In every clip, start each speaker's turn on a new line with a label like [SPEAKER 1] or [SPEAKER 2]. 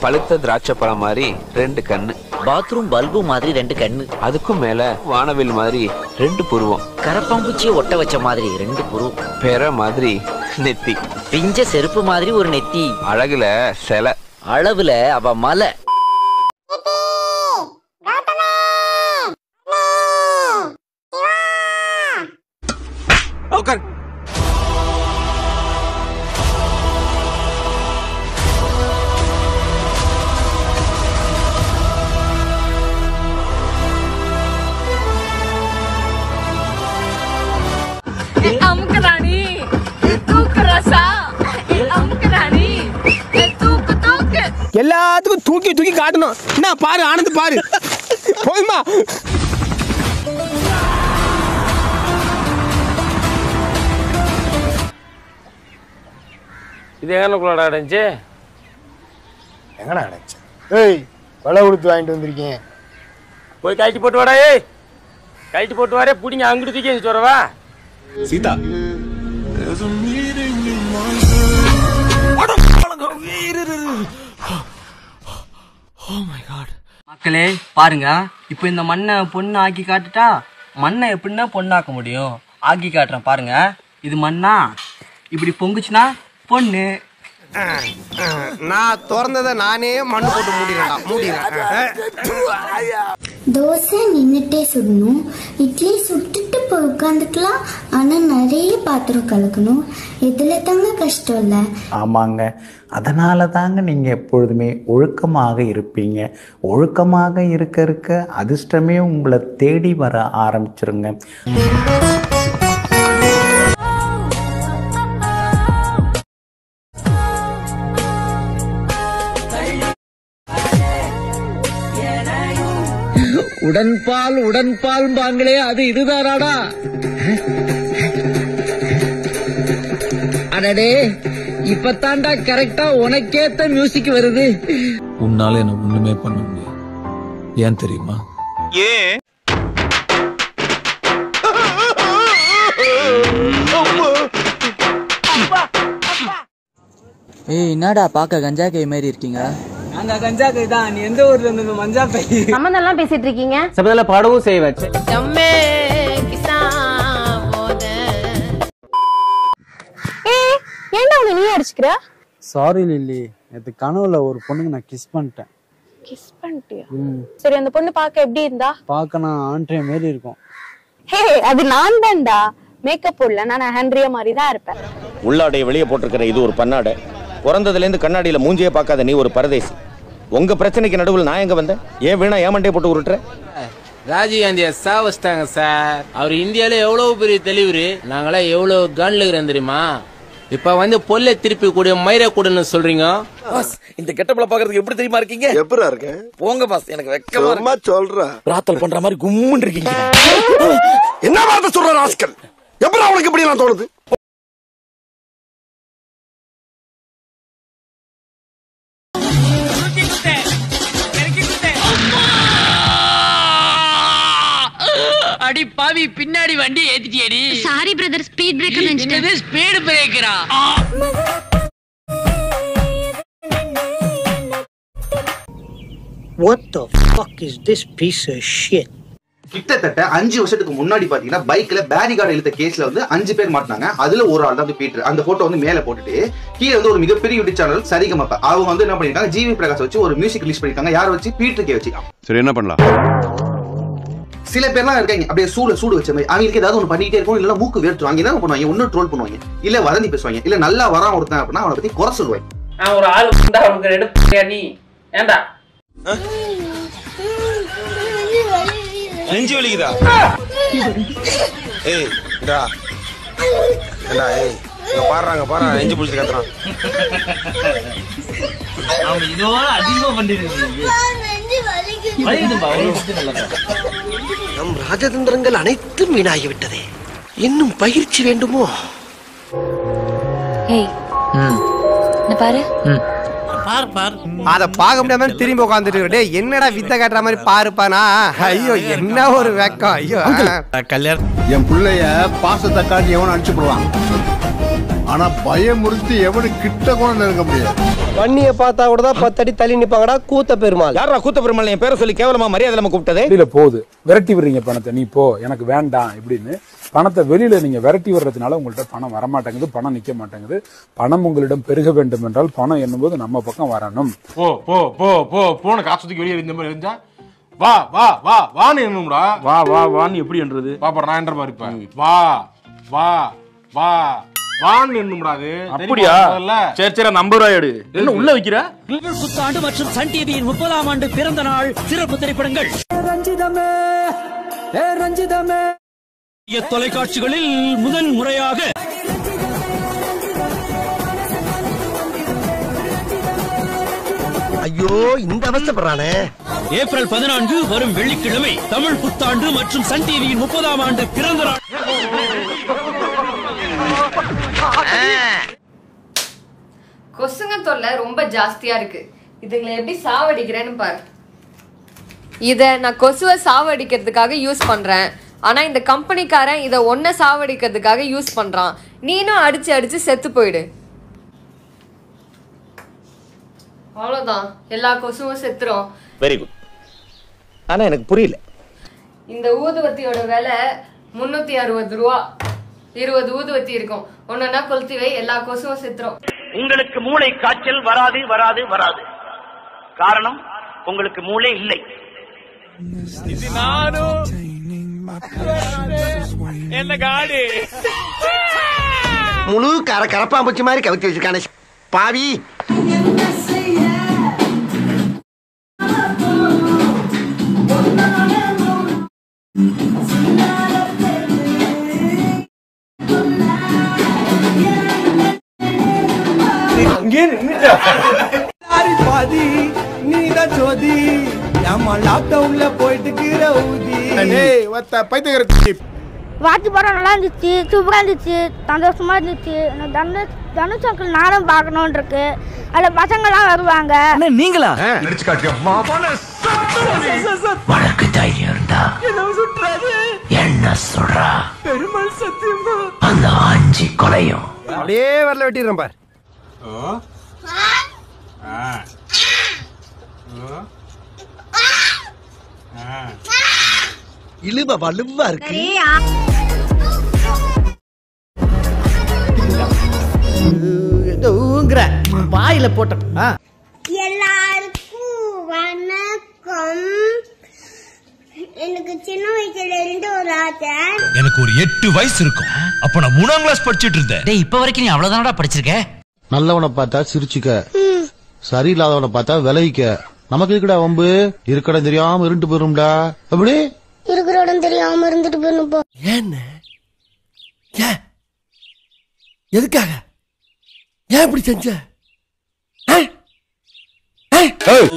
[SPEAKER 1] பழுத்த திராட்சை பழம் மாதிரி ரெண்டு கண்ணு
[SPEAKER 2] பாத்ரூம் பல்பு மாதிரி ரெண்டு கண்ணு
[SPEAKER 1] அதுக்கும் மேல வானவில் மாதிரி ரெண்டு புருவம்
[SPEAKER 2] கரப்பாம்பூச்சியை ஒட்ட வச்ச மாதிரி ரெண்டு புருவம்
[SPEAKER 1] பெற மாதிரி நெத்தி
[SPEAKER 2] பிஞ்ச செருப்பு மாதிரி ஒரு நெத்தி
[SPEAKER 1] அழகுல சிலை
[SPEAKER 2] அளவுல அவ மலை
[SPEAKER 3] அமுக்கு ராணி தூக்கு ரசா அமுக்கு ராணி தூக்கு தூக்கு
[SPEAKER 4] எல்லாத்துக்கும் தூக்கி தூக்கி காட்டணும் என்ன பாரு ஆனந்த் பாரு போதுமா
[SPEAKER 5] இது எங்கனக்குள்ளடா இருந்துச்சு
[SPEAKER 4] எங்கடா அடைச்ச ஏய் விலை கொடுத்து வாங்கிட்டு வந்திருக்கேன்
[SPEAKER 5] போய் கழட்டி போட்டு வாடா ஏய் கழட்டி போட்டு வரே பிடிங்க அங்கிட்டு தூக்கி வச்சு வரவா
[SPEAKER 6] சீதா
[SPEAKER 7] மக்களே பாருங்க இப்போ இந்த மண்ணை பொண்ணு ஆக்கி காட்டுட்டா மண்ணை எப்படின்னா பொண்ணாக்க முடியும் ஆக்கி காட்டுறேன் பாருங்க இது மண்ணா இப்படி பொங்குச்சுன்னா பொண்ணு
[SPEAKER 4] நான் திறந்ததை நானே மண்ணு போட்டு மூடிடுறேன்டா மூடிடுறேன்
[SPEAKER 8] தோசை நின்றுட்டே சுடணும் இட்லி சுட்டுட்டு போய் உட்காந்துக்கலாம் ஆனால் நிறைய பாத்திரம் கலக்கணும் இதில் தாங்க கஷ்டம் இல்லை
[SPEAKER 9] ஆமாங்க அதனால தாங்க நீங்கள் எப்பொழுதுமே ஒழுக்கமாக இருப்பீங்க ஒழுக்கமாக இருக்க இருக்க அதிர்ஷ்டமே உங்களை தேடி வர ஆரம்பிச்சிருங்க
[SPEAKER 2] உடன்பால் உடன்பால் பாங்களே அது இதுதானாடா அடடே இப்பத்தாண்டா கரெக்டா உனக்கேத்த மியூசிக் வருது
[SPEAKER 6] உன்னால என்ன ஒண்ணுமே பண்ண முடியாது ஏன் தெரியுமா
[SPEAKER 7] ஏய் என்னடா பார்க்க கஞ்சா கை மாதிரி இருக்கீங்க
[SPEAKER 4] நாங்க கஞ்சா கை தான் நீ எந்த ஊர்ல இருந்து மஞ்சா பை
[SPEAKER 3] சம்மந்தெல்லாம் பேசிட்டு இருக்கீங்க
[SPEAKER 5] சபதில பாடவும் செய்வேன்
[SPEAKER 3] ஜம்மே கிசான் போத ஏய் ஏன்டா உன்னை நீ அடிச்சுக்கிற
[SPEAKER 7] சாரி லில்லி நேற்று கனவுல ஒரு பொண்ணுக்கு நான் கிஸ் பண்ணிட்டேன்
[SPEAKER 3] கிஸ் பண்ணிட்டியா சரி அந்த பொண்ணு பார்க்க எப்படி இருந்தா
[SPEAKER 7] பார்க்க நான் ஆண்ட்ரே மாரி இருக்கும்
[SPEAKER 3] ஹே அது நான் தான்டா மேக்கப் போடல நான் ஹேண்ட்ரியா மாதிரி தான் இருப்பேன்
[SPEAKER 10] உள்ளாடைய வெளியே போட்டிருக்கிற இது ஒரு பன்னாடை பிறந்ததுலேருந்து கண்ணாடியில மூஞ்சியே பார்க்காத நீ ஒரு பரதேசி உங்க பிரச்சனைக்கு நடுவில் நான் எங்க வந்தேன் ஏன் வீணா ஏமண்டே போட்டு உருட்டுற
[SPEAKER 5] ராஜீவ் காந்தியை சாவச்சிட்டாங்க சார் அவர் இந்தியால எவ்வளவு பெரிய தெளிவுரு நாங்களாம் எவ்வளவு கன்ல இருக்கிறோம் தெரியுமா இப்ப வந்து பொல்ல திருப்பி கூடிய மயிர கூடன்னு சொல்றீங்க
[SPEAKER 2] இந்த கெட்டப்பல பாக்குறதுக்கு எப்படி தெரியுமா இருக்கீங்க
[SPEAKER 10] எப்படா இருக்கேன்
[SPEAKER 2] போங்க பாஸ் எனக்கு வெக்கமா
[SPEAKER 10] சொல்ற
[SPEAKER 2] பிராத்தல் பண்ற மாதிரி கும்முன்னு இருக்கீங்க
[SPEAKER 10] என்ன வார்த்தை சொல்ற ராஸ்கல் எப்படா உனக்கு இப்படி எல்லாம் தோணுது
[SPEAKER 2] அடி பாவி பின்னாடி வண்டி ஏத்திட்டியடி
[SPEAKER 3] சாரி பிரதர் ஸ்பீட் பிரேக்கர்
[SPEAKER 2] என்னது ஸ்பீடு பிரேக்கரா
[SPEAKER 10] கிட்டத்தட்ட அஞ்சு வருஷத்துக்கு முன்னாடி பாத்தீங்கன்னா பைக்ல பேரிகார்டு இழுத்த கேஸ்ல வந்து அஞ்சு பேர் மாட்டினாங்க அதுல ஒரு ஆள் தான் வந்து பீட்டர் அந்த போட்டோ வந்து மேல போட்டுட்டு கீழே வந்து ஒரு மிகப்பெரிய யூடியூப் சேனல் சரிகமப்ப அவங்க வந்து என்ன பண்ணிருக்காங்க ஜிவி பிரகாஷ் வச்சு ஒரு மியூசிக் ரிலீஸ் பண்ணிருக்காங்க யார் வச்சு பீட்டருக்கே வச்சு
[SPEAKER 6] சரி என்ன பண்ணலாம்
[SPEAKER 10] சில பேர்லாம் இருக்காங்க அப்படியே சூடு சூடு வச்ச மாதிரி அவங்களுக்கு ஏதாவது ஒன்று பண்ணிட்டே இருக்கும் இல்ல மூக்கு வேர்த்து வாங்கி என்ன பண்ணுவாங்க ஒன்னு ட்ரோல் பண்ணுவாங்க இல்ல வதந்தி பேசுவாங்க இல்ல நல்லா வரான் ஒருத்தன் அப்படின்னா அவனை பத்தி குறை சொல்லுவாங்க
[SPEAKER 5] நான் ஒரு ஆள் வந்தா அவனுக்கு எடுப்பியா நீ ஏண்டா
[SPEAKER 6] நெஞ்சு வலிக்குதா ஏய் டா ஏண்டா ஏய் இங்க பாடுறாங்க பாடுறா நெஞ்சு பிடிச்சி கத்துறான்
[SPEAKER 7] அவன் இதோட அதிகமா பண்ணிட்டு
[SPEAKER 2] நம் ராஜதந்திரங்கள் அனைத்தும் வீணாகிவிட்டதே இன்னும் பயிற்சி வேண்டுமோ
[SPEAKER 3] ஏய் என்ன பாரு
[SPEAKER 4] அத பார்க்க முடியாம திரும்பி உட்காந்துட்டு டேய் என்னடா வித்த காட்டுற மாதிரி பாருப்பானா ஐயோ என்ன ஒரு வெக்கம் ஐயோ
[SPEAKER 6] கல்யாணம் என் பிள்ளைய பாசத்தை காட்டி எவனும் அடிச்சு போடுவான்
[SPEAKER 11] ஆனா பயமுறுத்தி எவனு கிட்ட கூட நெருங்க முடியாது
[SPEAKER 2] வன்னிய பார்த்தா கூட தான் பத்தடி தள்ளி நிப்பாங்கடா கூத்த பெருமாள்
[SPEAKER 12] யாரா கூத்த பெருமாள் என் பேரை சொல்லி கேவலமா மரியாதை இல்லாம கூப்பிட்டது
[SPEAKER 13] வெளியில போகுது விரட்டி விடுறீங்க பணத்தை நீ போ எனக்கு வேண்டாம் இப்படின்னு பணத்தை வெளியில நீங்க விரட்டி விடுறதுனால உங்கள்ட்ட பணம் வரமாட்டேங்குது பணம் நிக்க மாட்டேங்குது பணம் உங்களிடம் பெருக வேண்டும் என்றால் பணம் என்னும்போது நம்ம பக்கம் வரணும்
[SPEAKER 6] போ போ போ போ போன காசு தூக்கி வெளியே இந்த மாதிரி இருந்தா வா வா வா வான்னு என்னும்டா
[SPEAKER 12] வா வா வான்னு எப்படி என்றது
[SPEAKER 6] பாப்பா நான் என்ற மாதிரி இருப்பேன் வா வா வா வான்னு என்னும்டா அது
[SPEAKER 12] அப்படியா சரி சரி நம்பர் ரூபாய் எடு என்ன உள்ள வைக்கிற
[SPEAKER 14] புத்தாண்டு மற்றும் சன் டிவியின் முப்பதாம் ஆண்டு பிறந்த நாள் சிறப்பு திரைப்படங்கள்
[SPEAKER 15] ரஞ்சிதமே ஏ ரஞ்சிதமே
[SPEAKER 14] தொலைக்காட்சிகளில் முதன் முறையாக
[SPEAKER 2] ஐயோ இந்த அவஸ்தப்படுறானே
[SPEAKER 14] ஏப்ரல் பதினான்கு வரும் வெள்ளிக்கிழமை தமிழ் புத்தாண்டு மற்றும் சன் டிவியின் முப்பதாம் ஆண்டு பிறந்த நாள்
[SPEAKER 16] கொசுங்க தொல்லை ரொம்ப ஜாஸ்தியா இருக்கு இதுங்களை எப்படி சாவடிக்கிறேன்னு பாரு இத நான் கொசுவை சாவடிக்கிறதுக்காக யூஸ் பண்றேன் ஆனா இந்த கம்பெனிக்காரன் இத ஒன்ன சாவடிக்கிறதுக்காக யூஸ் பண்றான் நீனும் அடிச்சு அடிச்சு செத்து போயிடு அவ்வளவுதான் எல்லா கொசுவும் செத்துரும்
[SPEAKER 12] வெரி குட் ஆனா எனக்கு புரியல
[SPEAKER 16] இந்த ஊதுவத்தியோட விலை முன்னூத்தி அறுபது ரூபா இருபது ஊதுவத்தி இருக்கும் ஒன்னொன்னா கொளுத்தி வை எல்லா கொசுவும் செத்துரும்
[SPEAKER 17] உங்களுக்கு மூளை காய்ச்சல் வராது வராது வராது காரணம் உங்களுக்கு மூளை இல்லை
[SPEAKER 14] இது நானும் என்ன காடு
[SPEAKER 2] முழு கர கரப்பாம்பூச்சி மாதிரி கவித்து வச்சிருக்கானே பாவி
[SPEAKER 4] அங்கே பாதி நீதான் ஜோதி நம்ம லாக்டவுன்ல போயிட்டு கீரை ஊதி
[SPEAKER 6] ஏய் ஒத்த பைத்தியக்கார
[SPEAKER 18] வாட்சி படம் நல்லா இருந்துச்சு சூப்பராக இருந்துச்சு சந்தோஷமா இருந்துச்சு எனக்கு தனுஷ் தனுஷ் அங்கிள் நானும் பார்க்கணும்னு இருக்கு அதில் பசங்கள்லாம் வருவாங்க
[SPEAKER 14] நீங்களா
[SPEAKER 11] நடிச்சு காட்டியா
[SPEAKER 14] உனக்கு தைரியம் இருந்தா என்ன சொல்றா
[SPEAKER 15] பெருமாள் சத்தியமா
[SPEAKER 14] அந்த அஞ்சு கொலையும்
[SPEAKER 2] அப்படியே வரல வெட்டிடுறேன் பார் இழுவ வலுவா இருக்கு ஊங்குற வாயில போட்டேன் ஆ
[SPEAKER 8] எல்லாருக்கும் வணக்கம் எனக்கு சின்ன வயசுல இருந்து ஒரு ஆசை
[SPEAKER 19] எனக்கு ஒரு எட்டு வயசு இருக்கும் அப்ப நான் மூணாம் கிளாஸ் படிச்சிட்டு இருந்தேன்
[SPEAKER 14] டேய் இப்ப வரைக்கும் நீ அவ்வளவுதானடா படிச்சிருக்க
[SPEAKER 11] நல்லவனை பார்த்தா சிரிச்சுக்க சரியில்லாதவனை பார்த்தா விலகிக்க நமக்கு இருக்கடா வம்பு இருக்கடா தெரியாம இருண்டு போயிரும்டா அப்படி
[SPEAKER 8] இருக்கிற இடம் தெரியாம இருந்துட்டு போயிடும் போ
[SPEAKER 2] ஏன்னு ஏன் எதுக்காக ஏன் இப்படி செஞ்ச ஏய்? ஏய்?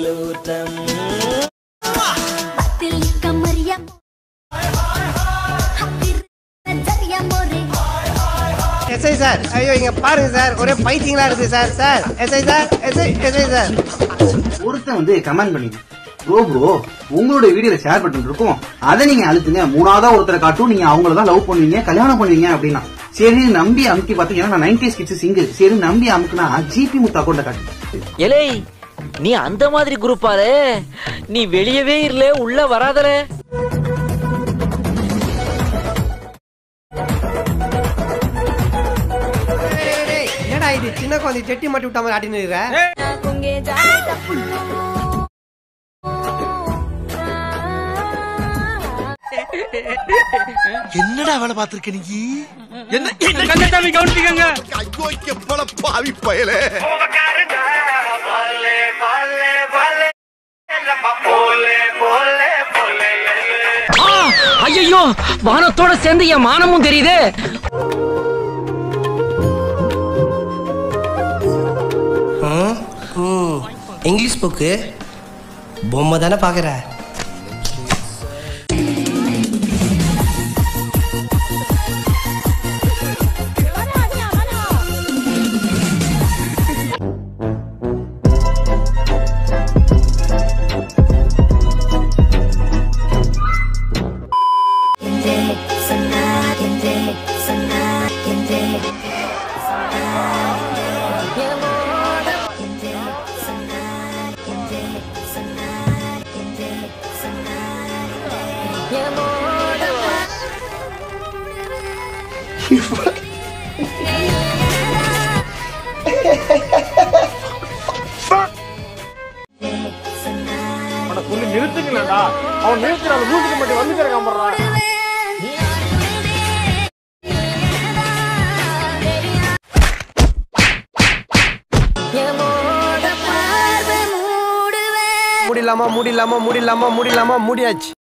[SPEAKER 2] எஸ்ஐ சார் ஐயோ இங்க பாருங்க சார் ஒரே பைத்தியங்களா இருக்கு sir sir SI sir SI SI sir
[SPEAKER 10] ஒருத்தன் வந்து கமெண்ட் பண்ணிங்க ப்ரோ ப்ரோ உங்களோட வீடியோல ஷேர் பண்ணிட்டு இருக்கோம் அதை நீங்க அழுத்துங்க மூணாவதா ஒருத்தரை காட்டும் நீங்க அவங்கள தான் லவ் பண்ணுவீங்க கல்யாணம் பண்ணுவீங்க அப்படின்னா சரி நம்பி அமுக்கி பார்த்தீங்கன்னா நான் நைன்டிஸ் கிட்ஸ் சிங்கிள் சரி நம்பி அமுக்குனா ஜிபி முத்து அக்கௌண்ட்ல காட்டு
[SPEAKER 20] எலே நீ அந்த மாதிரி குரூப்பாரு நீ வெளியவே இல்ல உள்ள வராதல
[SPEAKER 4] என்னடா இது சின்ன குழந்தை செட்டி மாட்டி விட்ட மாதிரி ஆட்டின்னு இருக்கிற
[SPEAKER 2] என்னடா வேலை பார்த்திருக்க நீ என்ன
[SPEAKER 14] கந்தசாமி கவனிச்சுக்கங்க
[SPEAKER 2] ஐயோ எப்பல பாவி பயலே
[SPEAKER 20] ஐயோ வானத்தோட சேர்ந்து என் மானமும் தெரியுதே
[SPEAKER 2] இங்கிலீஷ் புக்கு பொம்மை தானே பாக்குற
[SPEAKER 8] Sonar,
[SPEAKER 6] அவனை சொல்லி நிறுத்துங்களேன்டா அவன் நிறுத்தி அந்த மூஞ்சுக்கு மட்டும் வந்து கிடக்காமறான்
[SPEAKER 4] முடியலாமா முடியலாமா முடியலாமா முடியலாமா முடியாச்சு